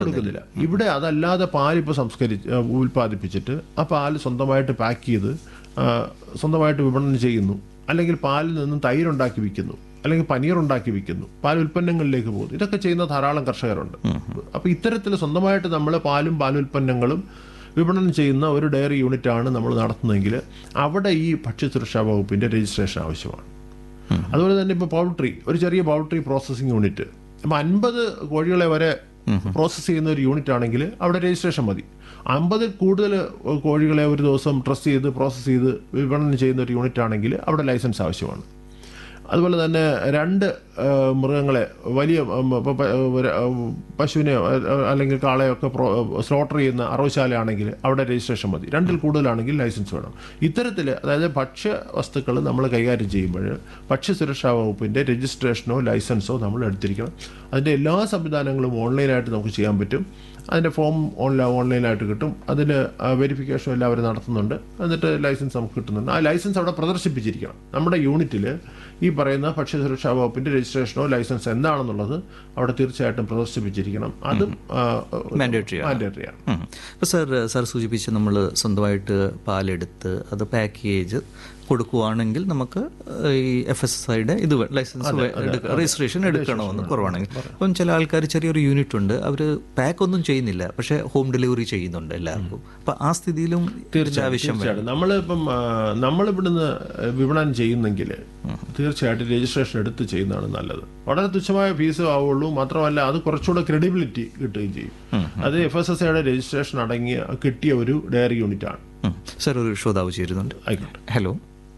കൊടുക്കുന്നില്ല ഇവിടെ അതല്ലാതെ പാൽ ഇപ്പോൾ സംസ്കരിച്ച് ആ, ഉൽപ്പാദിപ്പിച്ചിട്ട് ആ പാല് സ്വന്തമായിട്ട് പാക്ക് ചെയ്ത് ആ, സ്വന്തമായിട്ട് വിപണനം ചെയ്യുന്നു അല്ലെങ്കിൽ പാലിൽ നിന്നും തൈരുണ്ടാക്കി വിൽക്കുന്നു അല്ലെങ്കിൽ പനീർ ഉണ്ടാക്കി വിൽക്കുന്നു പാൽ ഉൽപ്പന്നങ്ങളിലേക്ക് പോകുന്നു ഇതൊക്കെ ചെയ്യുന്ന ധാരാളം കർഷകരുണ്ട് അപ്പോൾ ഇത്തരത്തിൽ സ്വന്തമായിട്ട് നമ്മൾ പാലും പാലുൽപ്പന്നങ്ങളും വിപണനം ചെയ്യുന്ന ഒരു ഡയറി യൂണിറ്റ് ആണ് നമ്മൾ നടത്തുന്നതെങ്കിൽ അവിടെ ഈ ഭക്ഷ്യസുരക്ഷാ വകുപ്പിന്റെ രജിസ്ട്രേഷൻ ആവശ്യമാണ് അതുപോലെ തന്നെ ഇപ്പോൾ പൗൾട്രി ഒരു ചെറിയ പൗൾട്രി പ്രോസസ്സിംഗ് യൂണിറ്റ് അപ്പോൾ അൻപത് കോഴികളെ വരെ പ്രോസസ്സ് ചെയ്യുന്ന ഒരു യൂണിറ്റ് ആണെങ്കിൽ അവിടെ രജിസ്ട്രേഷൻ മതി അമ്പതിൽ കൂടുതൽ കോഴികളെ ഒരു ദിവസം ട്രസ്റ്റ് ചെയ്ത് പ്രോസസ്സ് ചെയ്ത് വിപണനം ചെയ്യുന്ന ഒരു യൂണിറ്റ് ആണെങ്കിൽ അവിടെ ലൈസൻസ് ആവശ്യമാണ് അതുപോലെ തന്നെ രണ്ട് ആ, മൃഗങ്ങളെ വലിയ ഉം, പ- പ- ഒരു, ആ, പശുവിനെയോ ആ, അല്ലെങ്കിൽ കാളയോ ഒക്കെ സ്ലോട്ടർ ചെയ്യുന്ന അറവുശാലയാണെങ്കിൽ അവിടെ രജിസ്ട്രേഷൻ മതി രണ്ടിൽ കൂടുതലാണെങ്കിൽ ലൈസൻസ് വേണം ഇത്തരത്തിൽ അതായത് ഭക്ഷ്യ വസ്തുക്കൾ നമ്മൾ കൈകാര്യം ചെയ്യുമ്പോൾ ഭക്ഷ്യസുരക്ഷാ വകുപ്പിൻ്റെ രജിസ്ട്രേഷനോ ലൈസൻസോ നമ്മൾ എടുത്തിരിക്കണം അതിൻ്റെ എല്ലാ സംവിധാനങ്ങളും ഓൺലൈനായിട്ട് നമുക്ക് ചെയ്യാൻ പറ്റും അതിൻ്റെ ഫോം ഓൺലൈൻ ഓൺലൈനായിട്ട് കിട്ടും അതിന് വെരിഫിക്കേഷൻ എല്ലാവരും നടത്തുന്നുണ്ട് എന്നിട്ട് ലൈസൻസ് നമുക്ക് കിട്ടുന്നുണ്ട് ആ ലൈസൻസ് അവിടെ പ്രദർശിപ്പിച്ചിരിക്കണം നമ്മുടെ യൂണിറ്റിൽ ഈ പറയുന്ന ഭക്ഷ്യസുരക്ഷാ വകുപ്പിൻ്റെ രജിസ്ട്രേഷനോ ലൈസൻസ് എന്താണെന്നുള്ളത് അവിടെ തീർച്ചയായിട്ടും പ്രദർശിപ്പിച്ചിരിക്കണം അതും Mandatory ആണ്. മാൻഡേറ്ററി ആണ് ഇപ്പോൾ സാർ സാർ സൂചിപ്പിച്ച് നമ്മൾ സ്വന്തമായിട്ട് പാലെടുത്ത് അത് പാക്കേജ് കൊടുക്കുവാണെങ്കിൽ നമുക്ക് ഈ എഫ് എസ് എസ് ഐയുടെ ഇത് വേ- ലൈസൻസ് വേ- എടുക്ക- രജിസ്ട്രേഷൻ എടുക്കണമെന്ന് കുറവാണെങ്കിൽ അപ്പം ചില ആൾക്കാർ ചെറിയൊരു യൂണിറ്റ് ഉണ്ട് അവർ പാക്ക് ഒന്നും ചെയ്യുന്നില്ല പക്ഷേ ഹോം ഡെലിവറി ചെയ്യുന്നുണ്ട് എല്ലാവർക്കും അപ്പം ആ സ്ഥിതിയിലും ഇതിന്റെ ആവശ്യം വേണം തീർച്ചയായിട്ടും നമ്മളിപ്പം ആ, നമ്മളിവിടുന്ന് വിപണനം ചെയ്യുന്നെങ്കിൽ തീർച്ചയായിട്ടും രജിസ്ട്രേഷൻ എടുത്ത് ചെയ്യുന്നതാണ് നല്ലത് വളരെ തുച്ഛമായ ഫീസ് ആവുള്ളൂ മാത്രമല്ല അത് കുറച്ചുകൂടെ ക്രെഡിബിലിറ്റി കിട്ടുകയും ചെയ്യും അത് എഫ് എസ് എസ് ഐയുടെ രജിസ്ട്രേഷൻ അടങ്ങിയ കിട്ടിയ ഒരു ഡയറി യൂണിറ്റ് ആണ് ഉം. സാർ ഒരു ശ്രോതാവ് ചേരുന്നുണ്ട് ആയിക്കോട്ടെ ഹലോ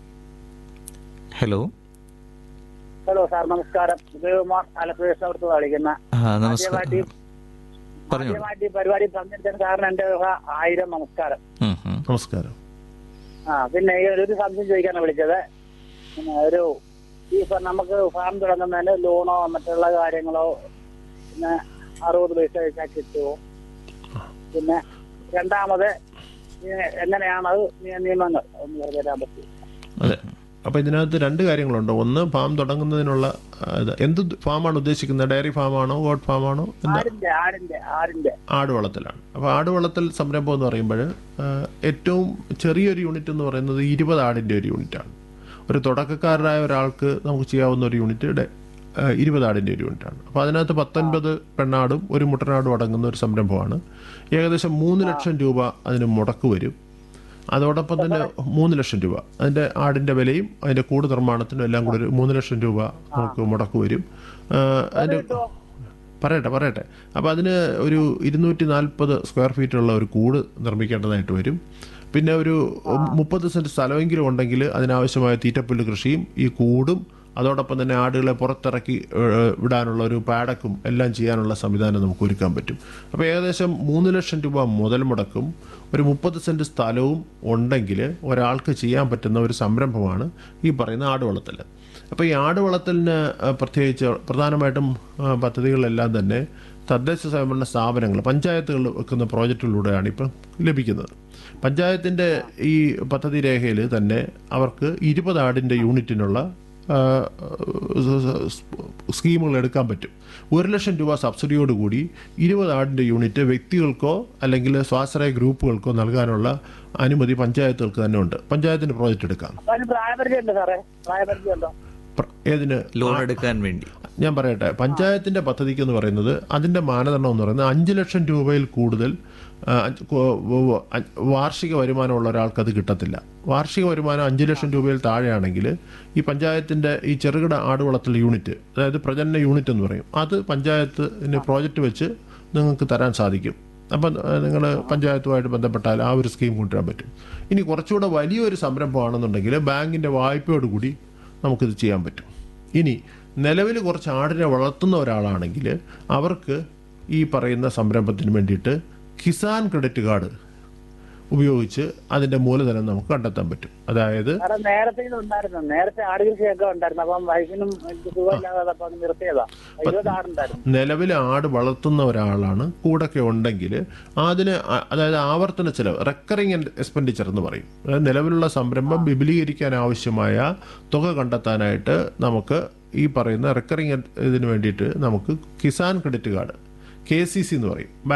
ഹലോ ഹലോ സാർ നമസ്കാരം ഉദയകുമാർ ആലപ്പുഴ അടുത്ത് കളിക്കുന്ന ആ, നമസ്കാരം പറഞ്ഞോളൂ ആദ്യമായിട്ട് ഈ പരിപാടി പങ്കെടുത്തതിന് സാറിന് എന്റെ വക ആയിരം നമസ്കാരം ഉം, ഉം. നമസ്കാരം ആ പിന്നെ ഈ ഒരു സംശയം ചോദിക്കാനാണ് വിളിച്ചത് പിന്നെ ഒരു ഈ ഇപ്പൊ നമുക്ക് ഫാം തുടങ്ങുന്നതിന് ലോണോ മറ്റുള്ള കാര്യങ്ങളോ പിന്നെ അറുപത് പൈസ വെച്ചാൽ കിട്ടുമോ പിന്നെ രണ്ടാമത് ഈ എങ്ങനെയാണത് നിയ- നിയമങ്ങൾ ഒന്ന് പറഞ്ഞു തരാൻ പറ്റും അതെ അപ്പൊ ഇതിനകത്ത് രണ്ട് കാര്യങ്ങളുണ്ട് ഒന്ന് ഫാം തുടങ്ങുന്നതിനുള്ള ആ, ഇത് എന്ത് ഫാമാണ് ഉദ്ദേശിക്കുന്നത് ഡയറി ഫാമാണോ ഗോഡ് ഫാമാണോ എന്താ ആടിന്റെ ആടിന്റെ ആടിന്റെ ആട് വളർത്തലാണ് അപ്പോൾ ആട് വളർത്തൽ സംരംഭം എന്ന് പറയുമ്പോൾ ഏറ്റവും ചെറിയൊരു യൂണിറ്റ് എന്ന് പറയുന്നത് ഇരുപത് ആടിൻ്റെ ഒരു യൂണിറ്റാണ് ഒരു തുടക്കക്കാരനായ ഒരാൾക്ക് നമുക്ക് ചെയ്യാവുന്ന ഒരു യൂണിറ്റ് ഡെ- ആ, ഇരുപത് ആടിൻ്റെ ഒരു യൂണിറ്റാണ് അപ്പോൾ അതിനകത്ത് പത്തൊൻപത് പെണ്ണാടും ഒരു മുട്ടനാടും അടങ്ങുന്ന ഒരു സംരംഭമാണ് ഏകദേശം മൂന്ന് ലക്ഷം രൂപ അതിന് മുടക്ക് വരും അതോടൊപ്പം തന്നെ മൂന്ന് ലക്ഷം രൂപ അതിൻ്റെ ആടിൻ്റെ വിലയും അതിൻ്റെ കൂട് നിർമ്മാണത്തിനും എല്ലാം കൂടി ഒരു മൂന്ന് ലക്ഷം രൂപ നമുക്ക് മുടക്ക് വരും ആ, അതിൻ്റെ പറയട്ടെ പറയട്ടെ അപ്പോൾ അതിന് ഒരു ഇരുന്നൂറ്റി നാൽപ്പത് സ്ക്വയർ ഫീറ്റുള്ള ഒരു കൂട് നിർമ്മിക്കേണ്ടതായിട്ട് വരും പിന്നെ ഒരു മുപ്പത് സെൻറ്റ് സ്ഥലമെങ്കിലും ഉണ്ടെങ്കിൽ അതിനാവശ്യമായ തീറ്റപ്പുല്ല് കൃഷിയും ഈ കൂടും അതോടൊപ്പം തന്നെ ആടുകളെ പുറത്തിറക്കി ഏഹ്, വിടാനുള്ള ഒരു പാടക്കും എല്ലാം ചെയ്യാനുള്ള സംവിധാനം നമുക്ക് ഒരുക്കാൻ പറ്റും അപ്പോൾ ഏകദേശം മൂന്ന് ലക്ഷം രൂപ മുതൽ മുടക്കും ഒരു മുപ്പത് സെൻറ്റ് സ്ഥലവും ഉണ്ടെങ്കിൽ ഒരാൾക്ക് ചെയ്യാൻ പറ്റുന്ന ഒരു സംരംഭമാണ് ഈ പറയുന്ന ആട് വളർത്തൽ അപ്പോൾ ഈ ആട് വളർത്തലിന് ആ, പ്രത്യേകിച്ച് പ്രധാനമായിട്ടും ആ, പദ്ധതികളെല്ലാം തന്നെ തദ്ദേശ സ്വയംഭരണ സ്ഥാപനങ്ങൾ പഞ്ചായത്തുകൾ വെക്കുന്ന പ്രോജക്റ്റുകളിലൂടെയാണ് ഇപ്പം ലഭിക്കുന്നത് പഞ്ചായത്തിൻ്റെ ഈ പദ്ധതി രേഖയിൽ തന്നെ അവർക്ക് ഇരുപത് ആടിൻ്റെ യൂണിറ്റിനുള്ള ആ, സ്കീമുകൾ എടുക്കാൻ പറ്റും ഒരു ലക്ഷം രൂപ സബ്സിഡിയോടുകൂടി ഇരുപത് ആടിൻ്റെ യൂണിറ്റ് വ്യക്തികൾക്കോ അല്ലെങ്കിൽ സ്വാശ്രയ ഗ്രൂപ്പുകൾക്കോ നൽകാനുള്ള അനുമതി പഞ്ചായത്തുകൾക്ക് തന്നെ ഉണ്ട് പഞ്ചായത്തിന് പ്രോജക്റ്റ് എടുക്കാം അപ്പൊ അതിന് പ്രായപരിചയം ഉണ്ടോ സാറേ പ്രായപരിചയം ഉണ്ടോ പ്ര- ഏതിന് ലോൺ എടുക്കാൻ വേണ്ടി ഞാൻ പറയട്ടെ പഞ്ചായത്തിന്റെ പദ്ധതിക്ക് എന്ന് പറയുന്നത് അതിന്റെ മാനദണ്ഡം എന്ന് പറയുന്നത് അഞ്ച് ലക്ഷം രൂപയിൽ കൂടുതൽ ആ, അഞ്ച് കോ- വ- വ- അഞ്ച് വാർഷിക വരുമാനമുള്ള ഒരാൾക്ക് അത് കിട്ടത്തില്ല വാർഷിക വരുമാനം അഞ്ച് ലക്ഷം രൂപയിൽ താഴെയാണെങ്കിൽ ഈ പഞ്ചായത്തിന്റെ ഈ ചെറുകിട ആടുവളർത്തൽ യൂണിറ്റ് അതായത് പ്രജനന യൂണിറ്റ് എന്ന് പറയും അത് പഞ്ചായത്തിന് പ്രോജക്റ്റ് വെച്ച് നിങ്ങൾക്ക് തരാൻ സാധിക്കും അപ്പം നിങ്ങൾ പഞ്ചായത്തുമായിട്ട് ബന്ധപ്പെട്ടാൽ ആ ഒരു സ്കീം കൊണ്ടുവരാൻ പറ്റും ഇനി കുറച്ചുകൂടെ വലിയൊരു സംരംഭമാണെന്നുണ്ടെങ്കിൽ ബാങ്കിന്റെ വായ്പയോടുകൂടി നമുക്കിത് ചെയ്യാൻ പറ്റും ഇനി നിലവിൽ കുറച്ച് ആടിനെ വളർത്തുന്ന ഒരാളാണെങ്കിൽ അവർക്ക് ഈ പറയുന്ന സംരംഭത്തിന് വേണ്ടിയിട്ട് കിസാൻ ക്രെഡിറ്റ് കാർഡ് ഉപയോഗിച്ച് അതിൻ്റെ മൂലധനം നമുക്ക് കണ്ടെത്താൻ പറ്റും അതായത് സാറേ നേരത്തെ ഇത് ഉണ്ടായിരുന്നു നേരത്തെ ആട് കൃഷിയൊക്കെ ഉണ്ടായിരുന്നു അപ്പം വൈഫിനും എനിക്ക് സുഖമില്ലാതെ അപ്പൊ അത് നിർത്തിയതാ ഇരുപത് ആടുണ്ടായിരുന്നു നിലവിൽ ആട് വളർത്തുന്ന ഒരാളാണ് കൂടൊക്കെ ഉണ്ടെങ്കിൽ അതിന് അ- അതായത് ആവർത്തന ചെലവ് റെക്കറിങ് എക്സ്പെൻഡിച്ചർ എന്ന് പറയും അതായത് നിലവിലുള്ള സംരംഭം വിപുലീകരിക്കാൻ ആവശ്യമായ തുക കണ്ടെത്താനായിട്ട് നമുക്ക് ഈ പറയുന്ന റെക്കറിങ് ഇതിന് വേണ്ടിയിട്ട് നമുക്ക് Kisan credit card K C C എന്ന് പറയും